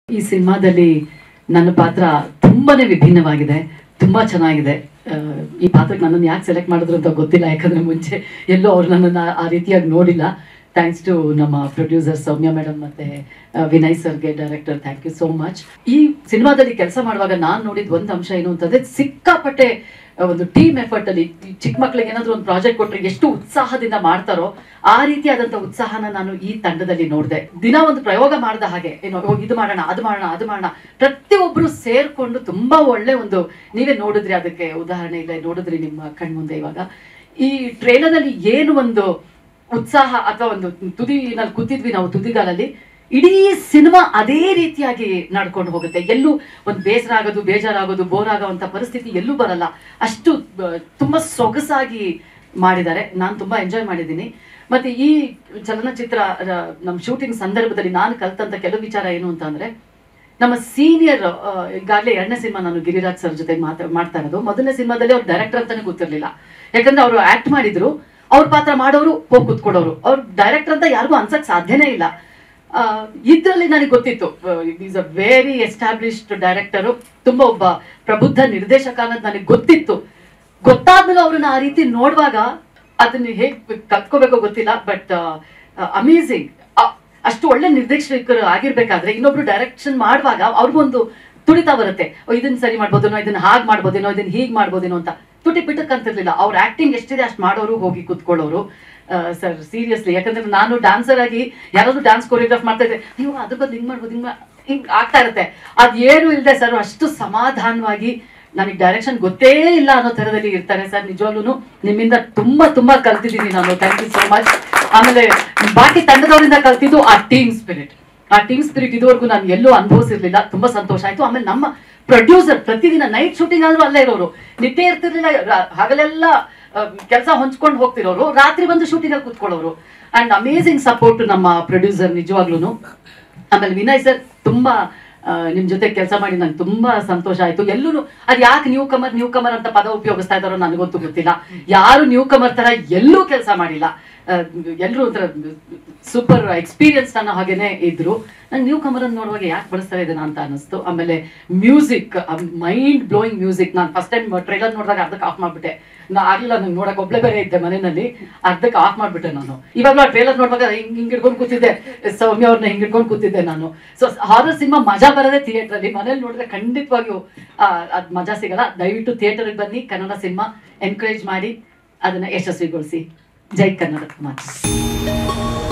ಈ ಸಿನಿಮಾದಲ್ಲಿ ನನ್ನ ಪಾತ್ರ ತುಂಬಾನೇ ವಿಭಿನ್ನವಾಗಿದೆ ತುಂಬಾ ಚೆನ್ನಾಗಿದೆ ಆ, ಈ ಪಾತ್ರಕ್ಕೆ ನನ್ನನ್ನು ಯಾಕೆ ಸೆಲೆಕ್ಟ್ ಮಾಡಿದ್ರು ಅಂತ ಗೊತ್ತಿಲ್ಲ ಯಾಕಂದ್ರೆ ಮುಂಚೆ ಎಲ್ಲೂ ಅವ್ರು ನನ್ನನ್ನು ಆ ರೀತಿಯಾಗಿ ನೋಡಿಲ್ಲ ಥ್ಯಾಂಕ್ಸ್ ಟು ನಮ್ಮ ಪ್ರೊಡ್ಯೂಸರ್ ಸೌಮ್ಯ ಮೇಡಮ್ ಮತ್ತೆ ಆ, ವಿನಯ್ ಸರ್ಗೆ director thank you so much ಈ ಸಿನಿಮಾದಲ್ಲಿ ಕೆಲಸ ಮಾಡುವಾಗ ನಾನು ನೋಡಿದ ಒಂದು ಅಂಶ ಏನು ಅಂತಂದ್ರೆ ಸಿಕ್ಕಾಪಟ್ಟೆ ಆ, ಒಂದು ಟೀಮ್ ಎಫರ್ಟ್ ಅಲ್ಲಿ ಈ ಚಿಕ್ಕ ಮಕ್ಳಿಗೆ ಏನಾದ್ರು ಒಂದು ಪ್ರಾಜೆಕ್ಟ್ ಕೊಟ್ರೆ ಎಷ್ಟು ಉತ್ಸಾಹದಿಂದ ಮಾಡ್ತಾರೋ ಆ ರೀತಿಯಾದಂತ ಉತ್ಸಾಹನ ನಾನು ಈ ತಂಡದಲ್ಲಿ ನೋಡಿದೆ ದಿನ ಒಂದು ಪ್ರಯೋಗ ಮಾಡ್ದ ಹಾಗೆ ಏನೋ ಓ, ಇದು ಮಾಡೋಣ ಅದು ಮಾಡೋಣ ಅದು ಮಾಡೋಣ ಪ್ರತಿಯೊಬ್ರು ಸೇರ್ಕೊಂಡು ತುಂಬಾ ಒಳ್ಳೆ ಒಂದು ನೀವೇ ನೋಡಿದ್ರಿ ಅದಕ್ಕೆ ಉದಾಹರಣೆ ಇಲ್ಲ ನೋಡಿದ್ರಿ ನಿಮ್ಮ ಕಣ್ಮುಂದೆ ಇವಾಗ ಈ ಟ್ರೇಲರ್ ಅಲ್ಲಿ ಏನು ಒಂದು ಉತ್ಸಾಹ ಅಥವಾ ಒಂದು ತುದಿನಲ್ಲಿ ಕೂತಿದ್ವಿ ನಾವು ತುದಿಗಾಲಲ್ಲಿ ಇಡೀ ಸಿನಿಮಾ ಅದೇ ರೀತಿಯಾಗಿ ನಡ್ಕೊಂಡು ಹೋಗುತ್ತೆ ಎಲ್ಲೂ ಒಂದು ಬೇಸರ ಆಗೋದು ಬೇಜಾರಾಗೋದು ಬೋರ್ ಆಗೋವಂಥ ಪರಿಸ್ಥಿತಿ ಎಲ್ಲೂ ಬರಲ್ಲ ಅಷ್ಟು ಆ, ತುಂಬಾ ಸೊಗಸಾಗಿ ಮಾಡಿದ್ದಾರೆ ನಾನು ತುಂಬಾ ಎಂಜಾಯ್ ಮಾಡಿದ್ದೀನಿ ಮತ್ತೆ ಈ ಚಲನಚಿತ್ರ ರ- ನಮ್ಮ ಶೂಟಿಂಗ್ ಸಂದರ್ಭದಲ್ಲಿ ನಾನು ಕಲ್ತಂತ ಕೆಲವು ವಿಚಾರ ಏನು ಅಂತ ಅಂದ್ರೆ ನಮ್ಮ ಸೀನಿಯರ್ ಈಗಾಗಲೇ ಎರಡನೇ ಸಿನಿಮಾ ನಾನು ಗಿರಿರಾಜ್ ಸರ್ ಜೊತೆ ಮಾತಾ ಮಾಡ್ತಾ ಇರೋದು ಮೊದಲನೇ ಸಿನಿಮಾದಲ್ಲಿ ಅವ್ರು ಡೈರೆಕ್ಟರ್ ಅಂತಾನೆ ಗೊತ್ತಿರಲಿಲ್ಲ ಯಾಕಂದ್ರೆ ಅವರು ಆಕ್ಟ್ ಮಾಡಿದ್ರು ಅವ್ರ ಪಾತ್ರ ಮಾಡೋರು ಹೋಗಿ ಕೂತ್ಕೊಡೋರು ಅವ್ರು ಡೈರೆಕ್ಟರ್ ಅಂತ ಯಾರಿಗೂ ಅನ್ಸಕ್ ಸಾಧ್ಯನೇ ಇಲ್ಲ ಆ, ಇದ್ರಲ್ಲಿ ನನಗೆ ಗೊತ್ತಿತ್ತು is a very established director ತುಂಬಾ ಒಬ್ಬ ಪ್ರಬುದ್ಧ ನಿರ್ದೇಶಕ ಅನ್ನೋದು ನನಗೆ ಗೊತ್ತಿತ್ತು ಗೊತ್ತಾದ್ಮೇಲೆ ಅವ್ರನ್ನ ಆ ರೀತಿ ನೋಡುವಾಗ ಅದನ್ನ ಹೇಗ್ ಕಲ್ತ್ಕೋಬೇಕೋ ಗೊತ್ತಿಲ್ಲ ಬಟ್ ಅಮೇಝಿಂಗ್ ಅಷ್ಟು ಒಳ್ಳೆ ನಿರ್ದೇಶಕರು ಆಗಿರ್ಬೇಕಾದ್ರೆ ಇನ್ನೊಬ್ರು ಡೈರೆಕ್ಷನ್ ಮಾಡುವಾಗ ಅವ್ರಿಗೊಂದು ತುಡಿತಾ ಬರುತ್ತೆ ಓ, ಇದನ್ನ ಸರಿ ಮಾಡ್ಬೋದೇನೋ ಇದನ್ನ ಹಾಗೆ ಮಾಡ್ಬೋದೇನೋ ಇದನ್ನ ಹೀಗ್ ಮಾಡ್ಬೋದೇನೋ ಅಂತ ತುಟಿ ಪಿಟಕ್ ಅಂತಿರ್ಲಿಲ್ಲ ಅವ್ರ ಆಕ್ಟಿಂಗ್ ಎಷ್ಟಿದೆ ಅಷ್ಟು ಮಾಡೋರು ಹೋಗಿ ಕೂತ್ಕೊಳ್ಳೋರು ಸರ್ ಸೀರಿಯಸ್ಲಿ ಯಾಕಂದ್ರೆ ನಾನು ಡಾನ್ಸರ್ ಆಗಿ ಯಾರಾದ್ರೂ ಡಾನ್ಸ್ ಕೊರಿಯೋಗ್ರಾಫ್ ಮಾಡ್ತಾ ಇದ್ದೆ ನೀವು ಅದ್ರ ಬದಲು ಹಿಂಗ್ ಮಾಡ್ಬೋದು ಹಿಂಗ್ ಮಾ- ಹಿಂಗ್ ಆಗ್ತಾ ಇರುತ್ತೆ ಅದೇನು ಇಲ್ಲದೆ ಸರ್ ಅಷ್ಟು ಸಮಾಧಾನವಾಗಿ ನನಗೆ ಡೈರೆಕ್ಷನ್ ಗೊತ್ತೇ ಇಲ್ಲ ಅನ್ನೋ ತರದಲ್ಲಿ ಇರ್ತಾರೆ ಸರ್ ನಿಜವಾಗ್ಲೂ ನಿಮ್ಮಿಂದ ತುಂಬಾ ತುಂಬಾ ಕಲ್ತಿದ್ದೀನಿ ನಾನು ಥ್ಯಾಂಕ್ ಯು ಸೋ ಮಚ್ ಆಮೇಲೆ ಬಾಕಿ ತಂಡದವರಿಂದ ಕಲ್ತಿದ್ದು ಆ ಟೀಮ್ ಸ್ಪಿರಿಟ್ ಆ ಟೀಮ್ ಸ್ಪಿರಿಟ್ ಇದುವರೆಗೂ ನಾನು ಎಲ್ಲೂ ಅನುಭವಿಸಿರ್ಲಿಲ್ಲ ತುಂಬಾ ಸಂತೋಷ ಆಯ್ತು ಆಮೇಲೆ ನಮ್ಮ ಪ್ರೊಡ್ಯೂಸರ್ ಪ್ರತಿದಿನ ನೈಟ್ ಶೂಟಿಂಗ್ ಆದ್ರೂ ಅಲ್ಲೇ ಇರೋರು ನಿದ್ದೆ ಇರ್ತಿರ್ಲಿಲ್ಲ ರಾ- ಹಗಲೆಲ್ಲ ಕೆಲಸ ಹೊಂಚ್ಕೊಂಡು ಹೋಗ್ತಿರೋರು ರಾತ್ರಿ ಬಂದು ಶೂಟಿಂಗ್ ಅಲ್ಲಿ ಕೂತ್ಕೊಳ್ಳೋರು ಅಂಡ್ ಅಮೇಸಿಂಗ್ ಸಪೋರ್ಟ್ ನಮ್ಮ ಪ್ರೊಡ್ಯೂಸರ್ ನಿಜವಾಗ್ಲೂ ಆಮೇಲೆ ವಿನಯ್ ಸರ್ ತುಂಬಾ ಆ, ನಿಮ್ ಜೊತೆ ಕೆಲಸ ಮಾಡಿ ನಂಗೆ ತುಂಬಾ ಸಂತೋಷ ಆಯ್ತು ಎಲ್ಲೂ ಅದ್ ಯಾಕೆ ನ್ಯೂ ಕಮರ್ ನ್ಯೂ ಕಮರ್ ಅಂತ ಪದ ಉಪಯೋಗಿಸ್ತಾ ಇದಾರೋ ನನಗಂತೂ ಗೊತ್ತಿಲ್ಲ ಯಾರು ನ್ಯೂ ಕಮರ್ ತರ ಎಲ್ಲೂ ಕೆಲಸ ಮಾಡಿಲ್ಲ ಎಲ್ಲರೂ ಒಂಥರ ಸೂಪರ್ ಎಕ್ಸ್ಪೀರಿಯನ್ಸ್ ಅನ್ನೋ ಹಾಗೇನೆ ಇದ್ರು ನಂಗೆ ನ್ಯೂ ಕಮರ್ ಅನ್ನು ನೋಡುವಾಗ ಯಾಕೆ ಬಳಸ್ತಾರೆ ಇದನ್ನ ಅಂತ ಅನಿಸ್ತು ಆಮೇಲೆ ಮ್ಯೂಸಿಕ್ ಮೈಂಡ್ ಬ್ಲೋಯಿಂಗ್ ಮ್ಯೂಸಿಕ್ ನಾನು ಫಸ್ಟ್ ಟೈಮ್ ಟ್ರೈಲರ್ ನೋಡಿದಾಗ ಅರ್ಧಕ್ಕೆ ಆಫ್ ಮಾಡ್ಬಿಟ್ಟೆ ನಾ ಆಗ್ಲಿಲ್ಲ ನಂಗೆ ನೋಡಕ್ ಒಬ್ಳೆ ಬೇರೆ ಇದ್ದೆ ಮನೆಯಲ್ಲಿ ಅರ್ಧಕ್ಕೆ ಆಫ್ ಮಾಡ್ಬಿಟ್ಟೆ ನಾನು ಇವಾಗಲೂ ಆ ಟ್ರೈಲರ್ ನೋಡುವಾಗ ಹಿಂಗ್ ಹಿಂಗ್ ಹಿಡ್ಕೊಂಡು ಕೂತಿದ್ದೆ ಸೌಮ್ಯ ಅವ್ರನ್ನ ಹಿಂಗ್ ಹಿಡ್ಕೊಂಡು ಕೂತಿದ್ದೆ ನಾನು ಸೊ ಹಾರರ್ ಸಿನಿಮಾ ಮಜಾ ಬರೋದೇ ಥಿಯೇಟರ್ ಅಲ್ಲಿ ಮನೇಲಿ ನೋಡಿದ್ರೆ ಖಂಡಿತವಾಗಿಯೂ ಆ, ಅದ್ ಮಜಾ ಸಿಗಲ್ಲ ದಯವಿಟ್ಟು ಥಿಯೇಟರ್ಗೆ ಬನ್ನಿ ಕನ್ನಡ ಸಿನಿಮಾ ಎನ್ಕರೇಜ್ ಮಾಡಿ ಅದನ್ನ ಯಶಸ್ವಿಗೊಳಿಸಿ ಜೈ ಕನ್ನಡ ಮಾತು